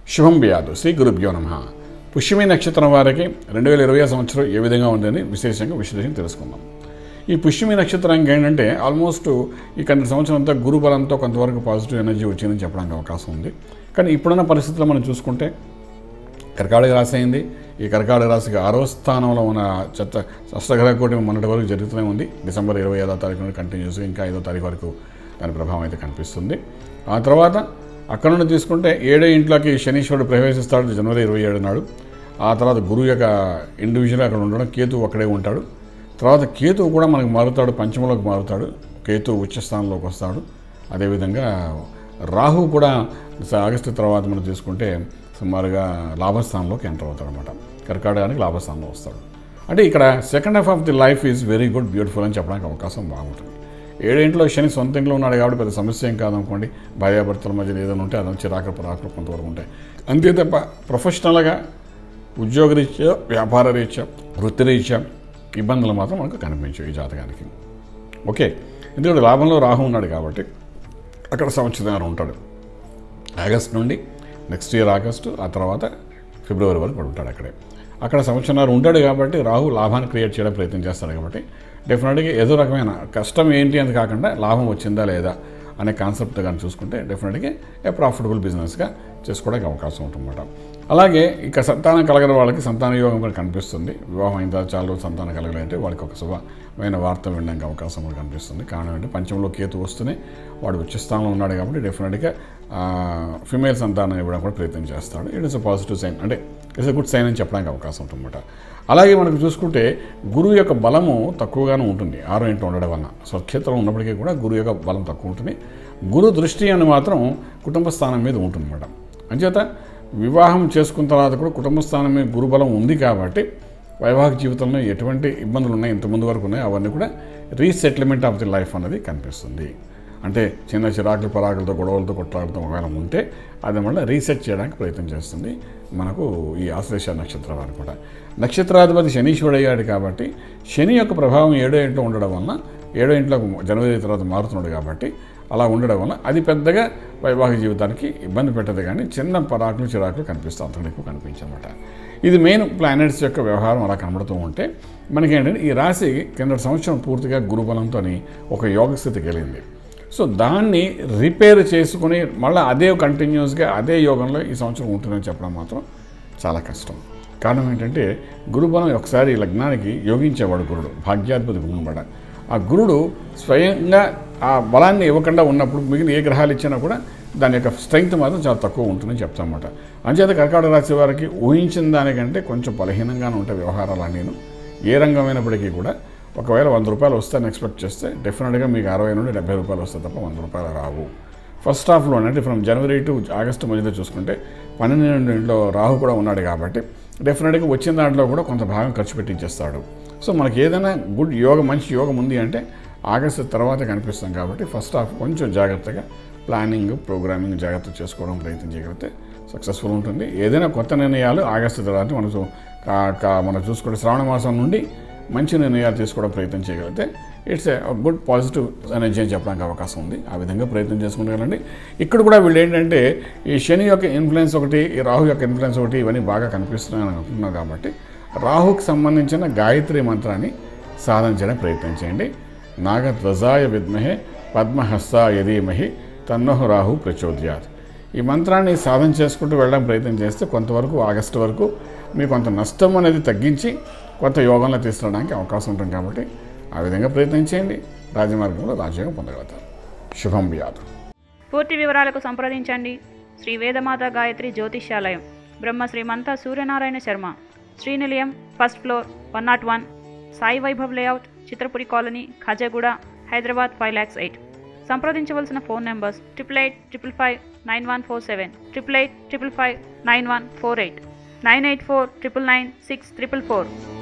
శుభం బియాదు శ్రీ గురుభ్యో నమ పుష్యమి నక్షత్రం వారికి రెండు వేల ఇరవై సంవత్సరం ఏ విధంగా ఉందని విశేషంగా విశ్లేషణ తెలుసుకుందాం ఈ పుష్యమి నక్షత్రానికి ఏంటంటే ఆల్మోస్ట్ ఈ కింద సంవత్సరం అంతా గురు బలంతో కొంతవరకు పాజిటివ్ ఎనర్జీ వచ్చిందని చెప్పడానికి అవకాశం ఉంది కానీ ఇప్పుడున్న పరిస్థితుల్లో మనం చూసుకుంటే కర్కాటక రాశి అయింది ఈ కర్కాటక రాశికి ఆరో స్థానంలో ఉన్న చెత్త అష్టగ్రహ కూటమి మొన్నటి వరకు జరుగుతూనే ఉంది డిసెంబర్ ఇరవై ఐదో తారీఖు నుండి కంటిన్యూస్గా ఇంకా ఐదో తారీఖు వరకు దాని ప్రభావం అయితే కనిపిస్తుంది ఆ తర్వాత అక్కడ నుండి తీసుకుంటే ఏడో ఇంట్లోకి శనీశ్వరుడు ప్రవేశిస్తాడు జనవరి ఇరవై ఏడు నాడు ఆ తర్వాత గురువు యొక్క ఇండివిజువల్ అక్కడ ఉండడం కేతు అక్కడే ఉంటాడు తర్వాత కేతువు కూడా మనకు మారుతాడు పంచమలోకి మారుతాడు కేతు ఉచ్చ స్థానంలోకి వస్తాడు అదేవిధంగా రాహు కూడా స- ఆగస్టు తర్వాత మనం తీసుకుంటే సుమారుగా లాభస్థానంలోకి ఎంటర్ అవుతాడు అనమాట కర్కాటకానికి లాభస్థానంలో వస్తాడు అంటే ఇక్కడ second half of the life is very good beautiful అని చెప్పడానికి అవకాశం బాగుంటుంది ఏడేంట్లో శని సొంత ఇంట్లో ఉన్నాడు కాబట్టి పెద్ద సమస్య ఏం కాదనుకోండి భార్యాభర్తల మధ్య ఏదైనా ఉంటే అదని చిరాకులు పరాకులు కొంతవరకు ఉంటాయి అంతే తప్ప ప్రొఫెషనల్గా ఉద్యోగరీత్యా వ్యాపార రీత్యా వృత్తిరీత్యా ఇబ్బందులు మాత్రం మనకు కనిపించవు ఈ జాతకానికి ఓకే ఎందుకంటే లాభంలో రాహు ఉన్నాడు కాబట్టి అక్కడ సంవత్సరం ఉంటాడు ఆగస్ట్ నుండి నెక్స్ట్ ఇయర్ ఆగస్టు ఆ తర్వాత ఫిబ్రవరి వరకు వాడు ఉంటాడు అక్కడే అక్కడ సంవత్సరాలు ఉంటాడు కాబట్టి రాహు లాభాన్ని క్రియేట్ చేయడం ప్రయత్నం చేస్తాడు కాబట్టి డెఫినెట్గా ఏదో రకమైన కష్టం ఏంటి అని కాకుండా లాభం వచ్చిందా లేదా అనే కాన్సెప్ట్ కానీ చూసుకుంటే డెఫినెట్గా ఏ ప్రాఫిటబుల్ బిజినెస్గా చేసుకోవడానికి అవకాశం ఉంటుందన్నమాట అలాగే ఇక సంతానం కలగని వాళ్ళకి సంతాన యోగం కూడా కనిపిస్తుంది వివాహం అయిన తర్వాత చాలా రోజులు సంతానం కలగలంటే వాళ్ళకి ఒక శుభమైన వార్త వినడానికి అవకాశం కూడా కనిపిస్తుంది కారణం ఏంటంటే పంచంలో కేతు వస్తూనే వాడు ఉచ్చస్థానంలో ఉన్నాడు కాబట్టి డెఫినెట్గా ఫిమేల్ సంతానం ఇవ్వడం కూడా ప్రయత్నం చేస్తాడు it is a positive sign అంటే ఇట్స్ అ గుడ్ సైన్ అని చెప్పడానికి అవకాశం ఉంటుందన్నమాట అలాగే మనకు చూసుకుంటే గురువు యొక్క బలము తక్కువగానే ఉంటుంది ఆరో ఇంట్లో ఉండడం వలన స్వక్షేత్రం ఉన్నప్పటికీ కూడా గురువు యొక్క బలం తక్కువ ఉంటుంది గురు దృష్టి అని మాత్రం కుటుంబ స్థానం మీద ఉంటుందన్నమాట అంచేత వివాహం చేసుకున్న తర్వాత కూడా కుటుంబ స్థానం మీద గురుబలం ఉంది కాబట్టి వైవాహిక జీవితంలో ఎటువంటి ఇబ్బందులు ఉన్నాయి ఇంతకుముందు వరకు ఉన్నాయి అవన్నీ కూడా రీసెటిల్మెంట్ ఆఫ్ ది లైఫ్ అన్నది కనిపిస్తుంది అంటే చిన్న చిరాకులు పరాకులతో గొడవలతో కొట్లాడుతూ ఒకవేళ ఉంటే అది మళ్ళీ రీసెట్ చేయడానికి ప్రయత్నం చేస్తుంది మనకు ఈ ఆశ్లేష నక్షత్రం వారు కూడా నక్షత్రాధిపతి శనీశ్వరుడు అయ్యాడు కాబట్టి శని యొక్క ప్రభావం ఏడో ఇంట్లో ఉండడం వలన ఏడో ఇంట్లో జనవరి తర్వాత మారుతున్నాడు కాబట్టి అలా ఉండడం వల్ల అది పెద్దగా వైవాహిక జీవితానికి ఇబ్బంది పెట్టదు కానీ చిన్న పరాకులు చిరాకులు కనిపిస్తూ అంతకంటే ఎక్కువ కనిపించనమాట ఇది మెయిన్ ప్లానెట్స్ యొక్క వ్యవహారం అలా కనబడుతూ ఉంటే మనకేంటంటే ఈ రాశి కింద సంవత్సరం పూర్తిగా గురుబలంతో ఒక యోగ స్థితికి వెళ్ళింది సో దాన్ని రిపేర్ చేసుకుని మళ్ళీ అదే కంటిన్యూస్గా అదే యోగంలో ఈ సంవత్సరం ఉంటుందని చెప్పడం మాత్రం చాలా కష్టం కారణం ఏంటంటే గురుబలం ఒకసారి లగ్నానికి యోగించేవాడు గురుడు భాగ్యాధిపతి గురుబడ ఆ గురుడు స్వయంగా ఆ బలాన్ని ఇవ్వకుండా ఉన్నప్పుడు మిగిలిన ఏ గ్రహాలు ఇచ్చినా కూడా దాని యొక్క స్ట్రెంగ్త్ మాత్రం చాలా తక్కువ ఉంటుందని చెప్తామన్నమాట అంచేత కర్కాటక రాశి వారికి ఊహించిన దానికంటే కొంచెం బలహీనంగానే ఉంటాయి వ్యవహారాలు నేను ఏ రంగమైనప్పటికీ కూడా ఒకవేళ వంద రూపాయలు వస్తాయని ఎక్స్పెక్ట్ చేస్తే డెఫినెట్గా మీకు అరవై నుండి డెబ్బై రూపాయలు వస్తాయి తప్ప వంద రూపాయలు రావు ఫస్ట్ హాఫ్లో అంటే ఫ్రమ్ జనవరి టు ఆగస్టు మధ్యలో చూసుకుంటే పన్నెండులో రాహు కూడా ఉన్నాడు కాబట్టి డెఫినెట్గా వచ్చిన దాంట్లో కూడా కొంత భాగం ఖర్చు పెట్టించేస్తాడు సో మనకి ఏదైనా గుడ్ యోగం మంచి యోగం ఉంది అంటే ఆగస్టు తర్వాత కనిపిస్తాం కాబట్టి ఫస్ట్ హాఫ్ కొంచెం జాగ్రత్తగా ప్లానింగ్ ప్రోగ్రామింగ్ జాగ్రత్త చేసుకోవడం ప్రయత్నం చేయగలిగితే సక్సెస్ఫుల్ ఉంటుంది ఏదైనా కొత్త నిర్ణయాలు ఆగస్టు తర్వాత మనం చూ- కా- కా- మనం చూసుకుంటే శ్రావణ మాసం నుండి మంచి నిర్ణయాలు తీసుకోవడం ప్రయత్నం చేయగలిగితే it's a good positive energy అని చెప్పడానికి అవకాశం ఉంది ఆ విధంగా ప్రయత్నం చేసుకుంటే ఇక్కడ కూడా వీళ్ళు ఏంటంటే ఈ శని యొక్క ఇన్ఫ్లుయెన్స్ ఒకటి ఈ రాహు యొక్క ఇన్ఫ్లుయెన్స్ ఒకటి ఇవన్నీ బాగా కనిపిస్తున్నాయని అనుకుంటున్నాం కాబట్టి రాహుకి సంబంధించిన గాయత్రి మంత్రాన్ని సాధన చేయడానికి ప్రయత్నం చేయండి నాగధ్వజాయ విద్మహే పద్మహస్తాయ ధీమహి తన్నోహ రాహు ప్రచోదయాత్ ఈ మంత్రాన్ని సాధన చేసుకుంటూ వెళ్ళడం ప్రయత్నం చేస్తే కొంతవరకు ఆగస్టు వరకు మీకు కొంత నష్టం అనేది తగ్గించి కొంత యోగంలో తీసుకురావడానికి అవకాశం ఉంటుంది కాబట్టి ఆ విధంగా ప్రయత్నం చేయండి రాజమార్గంలో రాజ్యాంగం పొందగలుగుతారు శుభం వ్యాధు పూర్తి వివరాలకు సంప్రదించండి Shri Vedamata Gayatri Jyotishyalayam Brahma Srimantha Suryanarayana Sharma Srinilayam first floor one nought one Sai Vaibhav layout Chitrapuri colony Khajaguda Hyderabad five lakhs eight సంప్రదించవలసిన phone numbers triple eight triple five nine one four seven triple eight triple five nine one four eight nine eight four triple nine six triple four